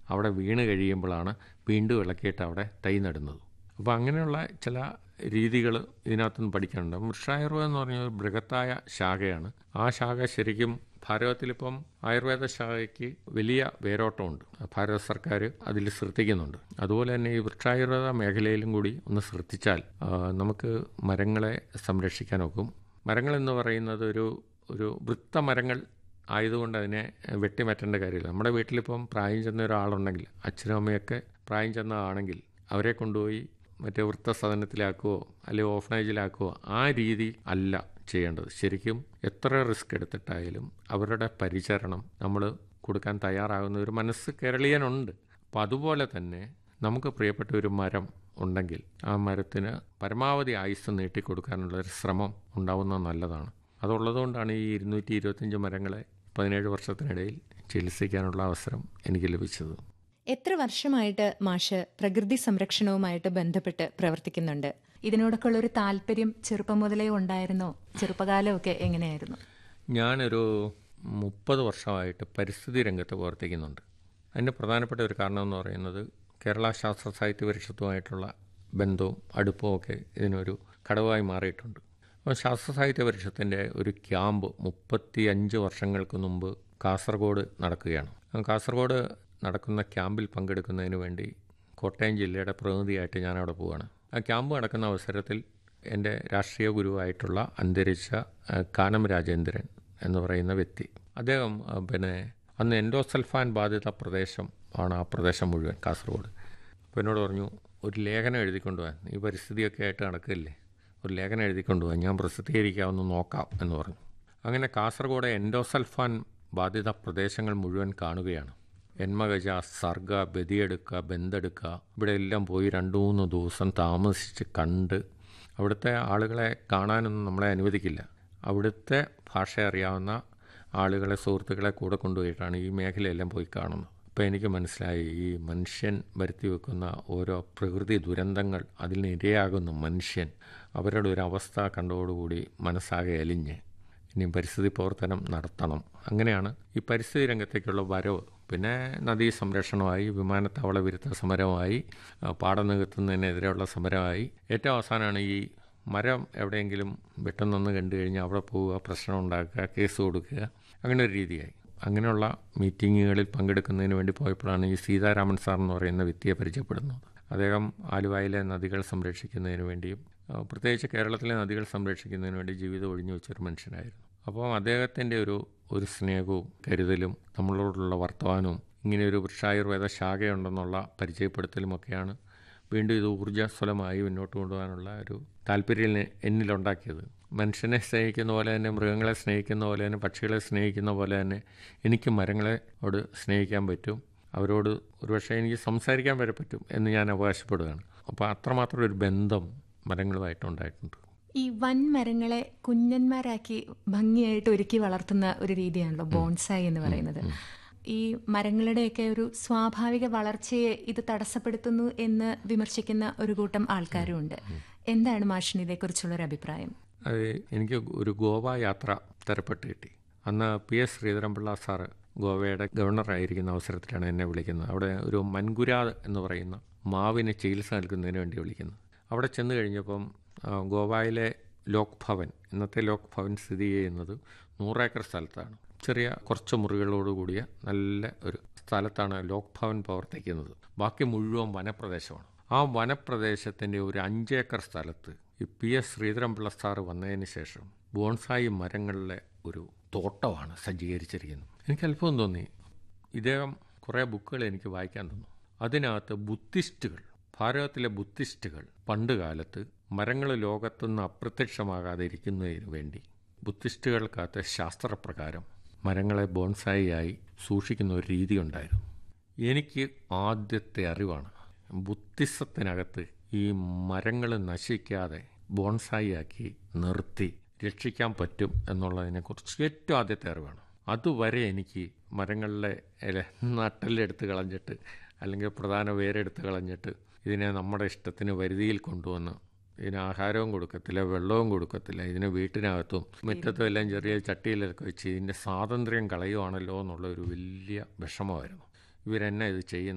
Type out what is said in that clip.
അവിടെ വീണ് കഴിയുമ്പോഴാണ് വീണ്ടും ഇളക്കിയിട്ട് അവിടെ തൈ നടുന്നത് അപ്പോൾ അങ്ങനെയുള്ള ചില രീതികൾ ഇതിനകത്തുനിന്ന് പഠിക്കാനുണ്ട് വൃക്ഷായുർവേദം എന്ന് പറഞ്ഞാൽ ഒരു ബൃഹത്തായ ശാഖയാണ് ആ ശാഖ ശരിക്കും ഭാരതത്തിലിപ്പം ആയുർവേദ ശാഖയ്ക്ക് വലിയ വേരോട്ടമുണ്ട് ഭാരത സർക്കാർ അതിൽ ശ്രദ്ധിക്കുന്നുണ്ട് അതുപോലെ തന്നെ ഈ വൃക്ഷായുർവേദ മേഖലയിലും കൂടി ഒന്ന് ശ്രദ്ധിച്ചാൽ ആ, നമുക്ക് മരങ്ങളെ സംരക്ഷിക്കാനൊക്കും മരങ്ങൾ എന്ന് പറയുന്നത് ഒരു ഒരു വൃത്തമരങ്ങൾ ആയതുകൊണ്ട് അതിനെ വെട്ടിമാറ്റേണ്ട കാര്യമില്ല നമ്മുടെ വീട്ടിലിപ്പം പ്രായം ചെന്ന ഒരാളുണ്ടെങ്കിൽ അച്ഛനും അമ്മയൊക്കെ പ്രായം ചെന്ന ആണെങ്കിൽ അവരെ കൊണ്ടുപോയി മറ്റേ വൃത്തസദനത്തിലാക്കുകയോ അല്ലെങ്കിൽ ഓഫനേജിലാക്കുകയോ ആ രീതി അല്ല ചെയ്യേണ്ടത് ശരിക്കും എത്ര റിസ്ക് എടുത്തിട്ടായാലും അവരുടെ പരിചരണം നമ്മൾ കൊടുക്കാൻ തയ്യാറാകുന്ന ഒരു മനസ്സ് കേരളീയനുണ്ട് അപ്പോൾ അതുപോലെ തന്നെ നമുക്ക് പ്രിയപ്പെട്ട ഒരു മരം ഉണ്ടെങ്കിൽ ആ മരത്തിന് പരമാവധി ആയുസ് നീട്ടിക്കൊടുക്കാനുള്ള ഒരു ശ്രമം ഉണ്ടാവുന്നത് നല്ലതാണ് അതുള്ളതുകൊണ്ടാണ് ഈ ഇരുന്നൂറ്റി ഇരുപത്തിയഞ്ച് മരങ്ങളെ പതിനേഴ് വർഷത്തിനിടയിൽ ചികിത്സിക്കാനുള്ള അവസരം എനിക്ക് ലഭിച്ചത് എത്ര വർഷമായിട്ട് മാഷ് പ്രകൃതി സംരക്ഷണവുമായിട്ട് ബന്ധപ്പെട്ട് പ്രവർത്തിക്കുന്നുണ്ട് ഇതിനോടൊക്കെ ഉള്ള ഒരു താല്പര്യം ചെറുപ്പം മുതലേ ഉണ്ടായിരുന്നോ ചെറുപ്പകാലമൊക്കെ എങ്ങനെയായിരുന്നു ഞാനൊരു മുപ്പത് വർഷമായിട്ട് പരിസ്ഥിതി രംഗത്ത് പ്രവർത്തിക്കുന്നുണ്ട് അതിൻ്റെ പ്രധാനപ്പെട്ട ഒരു കാരണം എന്ന് പറയുന്നത് കേരള ശാസ്ത്ര സാഹിത്യ പരിഷത്തുമായിട്ടുള്ള ബന്ധവും അടുപ്പവും ഒക്കെ ഇതിനൊരു ഘടകമായി മാറിയിട്ടുണ്ട് അപ്പോൾ ശാസ്ത്ര സാഹിത്യ പരിഷത്തിൻ്റെ ഒരു ക്യാമ്പ് മുപ്പത്തി അഞ്ച് വർഷങ്ങൾക്ക് മുമ്പ് കാസർഗോഡ് നടക്കുകയാണ് ആ കാസർഗോഡ് നടക്കുന്ന ക്യാമ്പിൽ പങ്കെടുക്കുന്നതിന് വേണ്ടി കോട്ടയം ജില്ലയുടെ പ്രതിനിധിയായിട്ട് ഞാനവിടെ പോവുകയാണ് ആ ക്യാമ്പ് നടക്കുന്ന അവസരത്തിൽ എൻ്റെ രാഷ്ട്രീയ ഗുരുവായിട്ടുള്ള അന്തരിച്ച ആ, കാനം രാജേന്ദ്രൻ എന്ന് പറയുന്ന വ്യക്തി അദ്ദേഹം ആ, പിന്നെ അന്ന് എൻഡോസൾഫാൻ ബാധിത പ്രദേശം ആണ് ആ പ്രദേശം മുഴുവൻ കാസർഗോഡ് അപ്പോൾ എന്നോട് പറഞ്ഞു ഒരു ലേഖനം എഴുതിക്കൊണ്ടുപോകാൻ ഈ പരിസ്ഥിതിയൊക്കെ ആയിട്ട് നടക്കില്ലേ ഒരു ലേഖനം എഴുതിക്കൊണ്ടുപോകാൻ ഞാൻ പ്രസിദ്ധീകരിക്കാമെന്ന് നോക്കാം എന്ന് പറഞ്ഞു അങ്ങനെ കാസർഗോഡ് എൻഡോസൾഫാൻ ബാധിത പ്രദേശങ്ങൾ മുഴുവൻ കാണുകയാണ് എന്മഗജ സർഗ ബദിയെടുക്കുക ബന്തെടുക്കുക ഇവിടെ എല്ലാം പോയി രണ്ട് മൂന്ന് ദിവസം താമസിച്ച് കണ്ട് അവിടുത്തെ ആളുകളെ കാണാനൊന്നും നമ്മളെ അനുവദിക്കില്ല അവിടുത്തെ ഭാഷ അറിയാവുന്ന ആളുകളെ സുഹൃത്തുക്കളെ കൂടെ കൊണ്ടുപോയിട്ടാണ് ഈ മേഖലയെല്ലാം പോയി കാണുന്നത് അപ്പോൾ എനിക്ക് മനസ്സിലായി ഈ മനുഷ്യൻ വരുത്തി വെക്കുന്ന ഓരോ പ്രകൃതി ദുരന്തങ്ങൾ അതിന് ഇരയാകുന്ന മനുഷ്യൻ അവരുടെ ഒരു അവസ്ഥ കണ്ടതോടുകൂടി മനസ്സാകെ അലിഞ്ഞ് ഇനി പരിസ്ഥിതി പ്രവർത്തനം നടത്തണം അങ്ങനെയാണ് ഈ പരിസ്ഥിതി രംഗത്തേക്കുള്ള വരവ് പിന്നെ നദീ സംരക്ഷണമായി വിമാനത്താവള വിരുദ്ധ സമരമായി ആ, പാടം നികത്തുന്നതിനെതിരെയുള്ള സമരമായി ഏറ്റവും അവസാനമാണ് ഈ മരം എവിടെയെങ്കിലും വെട്ടുന്നെന്ന് കണ്ടു കഴിഞ്ഞാൽ അവിടെ പോവുക പ്രശ്നം ഉണ്ടാക്കുക കേസ് കൊടുക്കുക അങ്ങനെ ഒരു രീതിയായി അങ്ങനെയുള്ള മീറ്റിങ്ങുകളിൽ പങ്കെടുക്കുന്നതിന് വേണ്ടി പോയപ്പോഴാണ് ഈ സീതാരാമൻ സാർ എന്ന് പറയുന്ന വ്യക്തിയെ പരിചയപ്പെടുന്നത് അദ്ദേഹം ആലുവായിലെ നദികൾ സംരക്ഷിക്കുന്നതിന് വേണ്ടിയും ആ, പ്രത്യേകിച്ച് കേരളത്തിലെ നദികൾ സംരക്ഷിക്കുന്നതിന് വേണ്ടി ജീവിതം ഒഴിഞ്ഞു വെച്ചൊരു മനുഷ്യനായിരുന്നു അപ്പോൾ അദ്ദേഹത്തിൻ്റെ ഒരു ഒരു സ്നേഹവും കരുതലും നമ്മളോടുള്ള വർത്തമാനവും ഇങ്ങനെ ഒരു വൃക്ഷായുർവേദ ശാഖയുണ്ടെന്നുള്ള പരിചയപ്പെടുത്തലുമൊക്കെയാണ് വീണ്ടും ഇത് ഊർജ്ജസ്വലമായി മുന്നോട്ട് കൊണ്ടുപോകാനുള്ള ഒരു താല്പര്യം എന്നെ- എന്നിലുണ്ടാക്കിയത് മനുഷ്യനെ സ്നേഹിക്കുന്ന പോലെ തന്നെ മൃഗങ്ങളെ സ്നേഹിക്കുന്ന പോലെ തന്നെ പക്ഷികളെ സ്നേഹിക്കുന്ന പോലെ തന്നെ എനിക്ക് മരങ്ങളെ ഓട് സ്നേഹിക്കാൻ പറ്റും അവരോട് ഒരുപക്ഷെ എനിക്ക് സംസാരിക്കാൻ വരെ പറ്റും എന്ന് ഞാൻ അവകാശപ്പെടുകയാണ് അപ്പോൾ അത്രമാത്രം ഒരു ബന്ധം മരങ്ങളുമായിട്ടുണ്ടായിട്ടുണ്ട് ഈ വൻമരങ്ങളെ കുഞ്ഞന്മാരാക്കി ഭംഗിയായിട്ട് ഒരുക്കി വളർത്തുന്ന ഒരു രീതിയാണല്ലോ ബോൺസായി എന്ന് പറയുന്നത് ഈ മരങ്ങളുടെയൊക്കെ ഒരു സ്വാഭാവിക വളർച്ചയെ ഇത് തടസ്സപ്പെടുത്തുന്നു എന്ന് വിമർശിക്കുന്ന ഒരു കൂട്ടം ആൾക്കാരും ഉണ്ട് എന്താണ് മാഷിന് ഇതേക്കുറിച്ചുള്ള ഒരു അഭിപ്രായം അത് എനിക്ക് ഒരു ഗോവ യാത്ര തരപ്പെട്ട് കിട്ടി അന്ന് പി എസ് ശ്രീധരൻപിള്ള സാറ് ഗോവയുടെ ഗവർണറായിരിക്കുന്ന അവസരത്തിലാണ് എന്നെ വിളിക്കുന്നത് അവിടെ ഒരു മൻകുരാത് എന്ന് പറയുന്ന മാവിന് ചികിത്സ നൽകുന്നതിന് വേണ്ടി വിളിക്കുന്നത് അവിടെ ചെന്ന് കഴിഞ്ഞപ്പം ആ, ഗോവയിലെ ലോക് ഭവൻ ഇന്നത്തെ ലോക് ഭവൻ സ്ഥിതി ചെയ്യുന്നത് നൂറേക്കർ സ്ഥലത്താണ് ചെറിയ കുറച്ച് മുറികളോട് കൂടിയ നല്ല ഒരു സ്ഥലത്താണ് ലോക് ഭവൻ പ്രവർത്തിക്കുന്നത് ബാക്കി മുഴുവൻ വനപ്രദേശമാണ് ആ വനപ്രദേശത്തിൻ്റെ ഒരു അഞ്ചേക്കർ സ്ഥലത്ത് ഈ പി എസ് ശ്രീധരൻപിള്ള സാറ് വന്നതിന് ശേഷം ബോൺസായി മരങ്ങളിലെ ഒരു തോട്ടമാണ് സജ്ജീകരിച്ചിരിക്കുന്നത് എനിക്ക് അല്പം തോന്നി ഇദ്ദേഹം കുറേ ബുക്കുകൾ എനിക്ക് വായിക്കാൻ തന്നു അതിനകത്ത് ബുദ്ധിസ്റ്റുകൾ ഭാരതത്തിലെ ബുദ്ധിസ്റ്റുകൾ പണ്ട് കാലത്ത് മരങ്ങൾ ലോകത്തുനിന്ന് അപ്രത്യക്ഷമാകാതെ ഇരിക്കുന്നതിന് വേണ്ടി ബുദ്ധിസ്റ്റുകൾക്കകത്ത് ശാസ്ത്രപ്രകാരം മരങ്ങളെ ബോൺസായിയായി സൂക്ഷിക്കുന്ന ഒരു രീതി ഉണ്ടായിരുന്നു എനിക്ക് ആദ്യത്തെ അറിവാണ് ബുദ്ധിസത്തിനകത്ത് ഈ മരങ്ങൾ നശിക്കാതെ ബോൺസായി ആക്കി നിർത്തി രക്ഷിക്കാൻ പറ്റും എന്നുള്ളതിനെക്കുറിച്ച് ഏറ്റവും ആദ്യത്തെ അറിവാണ് അതുവരെ എനിക്ക് മരങ്ങളിലെ ഇല നട്ടെല്ലെടുത്ത് കളഞ്ഞിട്ട് അല്ലെങ്കിൽ പ്രധാന വേരെടുത്ത് കളഞ്ഞിട്ട് ഇതിനെ നമ്മുടെ ഇഷ്ടത്തിന് വരുതിയിൽ കൊണ്ടുവന്ന് ഇതിന് ആഹാരവും കൊടുക്കത്തില്ല വെള്ളവും കൊടുക്കത്തില്ല ഇതിന് വീട്ടിനകത്തും മുറ്റത്തും എല്ലാം ചെറിയ ചട്ടിയിലൊക്കെ വെച്ച് ഇതിൻ്റെ സ്വാതന്ത്ര്യം കളയുവാണല്ലോ എന്നുള്ള ഒരു വലിയ വിഷമമായിരുന്നു ഇവരെന്നെ ഇത് ചെയ്യുന്നത്